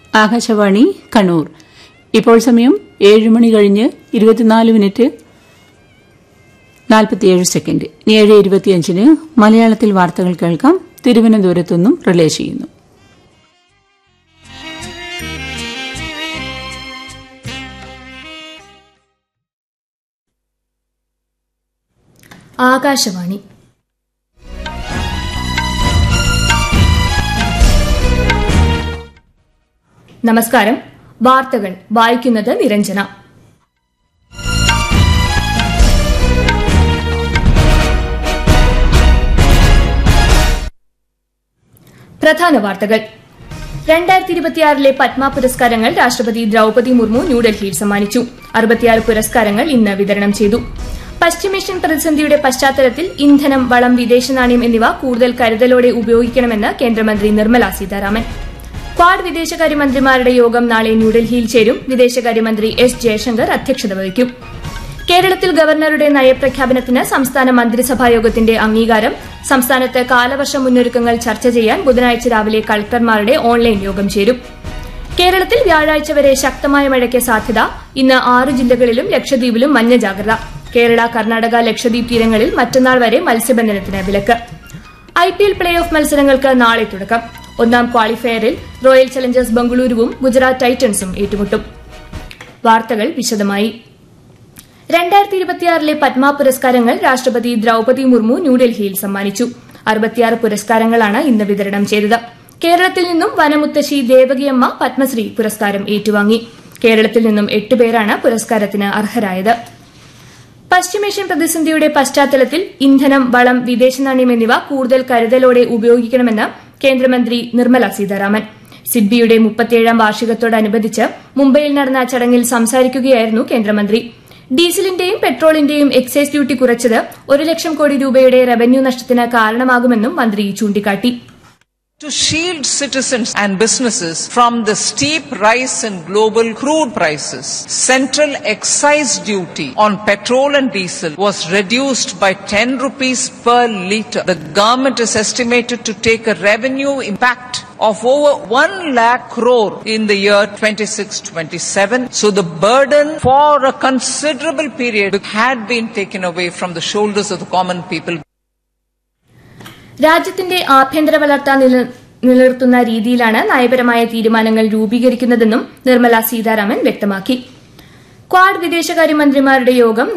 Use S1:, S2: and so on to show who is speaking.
S1: ആകാശവാണി കണ്ണൂർ ഇപ്പോൾ സമയം ഏഴ് മണി കഴിഞ്ഞ് ഇരുപത്തിനാല് മിനിറ്റ് നാൽപ്പത്തിയേഴ് സെക്കൻഡ് ഇനി ഏഴ് ഇരുപത്തിയഞ്ചിന് മലയാളത്തിൽ വാർത്തകൾ കേൾക്കാം തിരുവനന്തപുരത്തുനിന്നും റിലേ ചെയ്യുന്നു
S2: ആകാശവാണി നമസ്കാരം വാർത്തകൾ വായിക്കുന്നത് നിരഞ്ജന പ്രധാന വാർത്തകൾ രണ്ടായിരത്തി ഇരുപത്തിയാറിലെ പത്മ പുരസ്കാരങ്ങൾ രാഷ്ട്രപതി ദ്രൌപതി മുർമു ന്യൂഡൽഹിയിൽ സമ്മാനിച്ചു അറുപത്തിയാറ് പുരസ്കാരങ്ങൾ ഇന്ന് വിതരണം ചെയ്തു പശ്ചിമേഷ്യൻ പ്രതിസന്ധിയുടെ പശ്ചാത്തലത്തിൽ ഇന്ധനം വളം വിദേശ നാണ്യം എന്നിവ കൂടുതൽ കരുതലോടെ ഉപയോഗിക്കണമെന്ന് കേന്ദ്രമന്ത്രി നിർമ്മല സീതാരാമൻ ക്വാഡ് വിദേശകാര്യമന്ത്രിമാരുടെ യോഗം നാളെ ന്യൂഡൽഹിയിൽ ചേരും വിദേശകാര്യമന്ത്രി എസ് ജയശങ്കർ അധ്യക്ഷത വഹിക്കും കേരളത്തിൽ ഗവർണറുടെ നയപ്രഖ്യാപനത്തിന് സംസ്ഥാന മന്ത്രിസഭാ യോഗത്തിന്റെ അംഗീകാരം സംസ്ഥാനത്ത് കാലവർഷ മുന്നൊരുക്കങ്ങൾ ചർച്ച ചെയ്യാൻ ബുധനാഴ്ച രാവിലെ കളക്ടർമാരുടെ ഓൺലൈൻ യോഗം ചേരും കേരളത്തിൽ വ്യാഴാഴ്ച വരെ ശക്തമായ മഴയ്ക്ക് സാധ്യത ഇന്ന് ആറ് ജില്ലകളിലും ലക്ഷദ്വീപിലും മഞ്ഞ ജാഗ്രത കേരള കർണാടക ലക്ഷദ്വീപ് തീരങ്ങളിൽ മറ്റന്നാൾ വരെ മത്സ്യബന്ധനത്തിന് വിലക്ക് I P L playoff മത്സരങ്ങൾക്ക് നാളെ തുടക്കം ഒന്നാം ക്വാളിഫയറിൽ റോയൽ ചലഞ്ചേഴ്സ് ബംഗളൂരുവും ഗുജറാത്ത് ടൈറ്റൻസും ഏറ്റുമുട്ടും വാർത്തകൾ വിശദമായി രണ്ടായിരത്തി ഇരുപത്തിയാറിലെ പത്മ പുരസ്കാരങ്ങൾ രാഷ്ട്രപതി ദ്രൌപതി മുർമു ന്യൂഡൽഹിയിൽ സമ്മാനിച്ചു അറുപത്തിയാറ് പുരസ്കാരങ്ങളാണ് ഇന്ന് വിതരണം ചെയ്തത് കേരളത്തിൽ നിന്നും വനമുത്തശ്ശി ദേവകിയമ്മ പത്മശ്രീ പുരസ്കാരം ഏറ്റുവാങ്ങി കേരളത്തിൽ നിന്നും എട്ടുപേരാണ് പുരസ്കാരത്തിന് അർഹരായത് പശ്ചിമേഷ്യൻ പ്രതിസന്ധിയുടെ പശ്ചാത്തലത്തിൽ ഇന്ധനം വളം വിദേശ നാണ്യം എന്നിവ കൂടുതൽ കരുതലോടെ ഉപയോഗിക്കണമെന്ന് കേന്ദ്രമന്ത്രി നിർമ്മല സീതാരാമൻ സിഡ്ബിയുടെ മുപ്പത്തിയേഴാം വാർഷികത്തോടനുബന്ധിച്ച് മുംബൈയിൽ നടന്ന ചടങ്ങിൽ സംസാരിക്കുകയായിരുന്നു കേന്ദ്രമന്ത്രി ഡീസലിന്റെയും പെട്രോളിന്റെയും എക്സൈസ് ഡ്യൂട്ടി കുറച്ചത് ഒരു ലക്ഷം കോടി രൂപയുടെ റവന്യൂ നഷ്ടത്തിന് കാരണമാകുമെന്നും മന്ത്രി ചൂണ്ടിക്കാട്ടി
S3: to shield citizens and businesses from the steep rise in global crude prices. Central excise duty on petrol and diesel was reduced by 10 rupees per litre. The government is estimated to take a revenue impact of over 1 lakh crore in the year 26-27. So the burden for a considerable period had been taken away from the shoulders of the common people.
S2: രാജ്യത്തിന്റെ ആഭ്യന്തര വളർച്ച നില- നിലനിർത്തുന്ന രീതിയിലാണ് നയപരമായ തീരുമാനങ്ങൾ രൂപീകരിക്കുന്നതെന്നും നിർമ്മല സീതാരാമൻ വ്യക്തമാക്കി quad വിദേശകാര്യമന്ത്രിമാരുടെ യോഗം